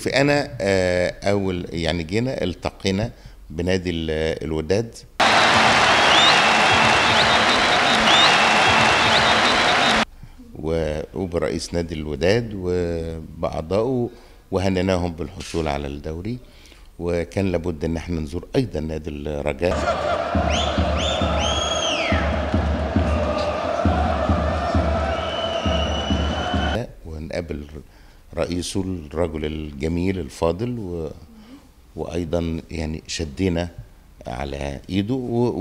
فانا آه، اول يعني جينا التقينا بنادي ال- الوداد و- وبرئيس نادي الوداد وبأعضائه وهنناهم بالحصول على الدوري وكان لابد ان احنا نزور ايضا نادي الرجاء ونقابل رئيسه الرجل الجميل الفاضل و... وايضا يعني شدينا على ايده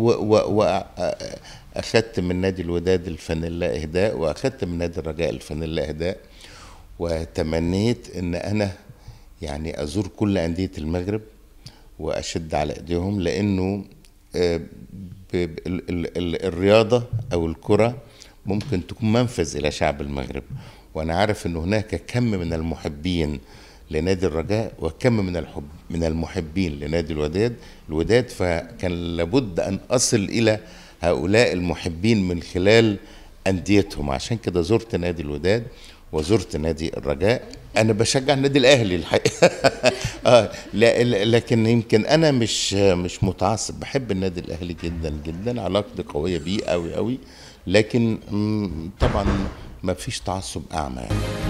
واخدت من نادي الوداد الفانيلا اهداء واخدت من نادي الرجاء الفانيلا اهداء وتمنيت ان انا يعني ازور كل انديه المغرب واشد على ايديهم لانه آه، ب- ب- ال- ال- ال- الرياضه او الكره ممكن تكون منفذ الى شعب المغرب وانا عارف ان هناك كم من المحبين لنادي الرجاء وكم من الحب من المحبين لنادي الوداد الوداد فكان لابد ان اصل الى هؤلاء المحبين من خلال انديتهم عشان كده زرت نادي الوداد وزرت نادي الرجاء انا بشجع النادي الاهلي الحقيقه اه لا لا- لكن يمكن انا مش مش متعصب بحب النادي الاهلي جدا جدا علاقتي قويه بيه قوي قوي لكن مم، طبعا ما فيش تعصب اعمى يعني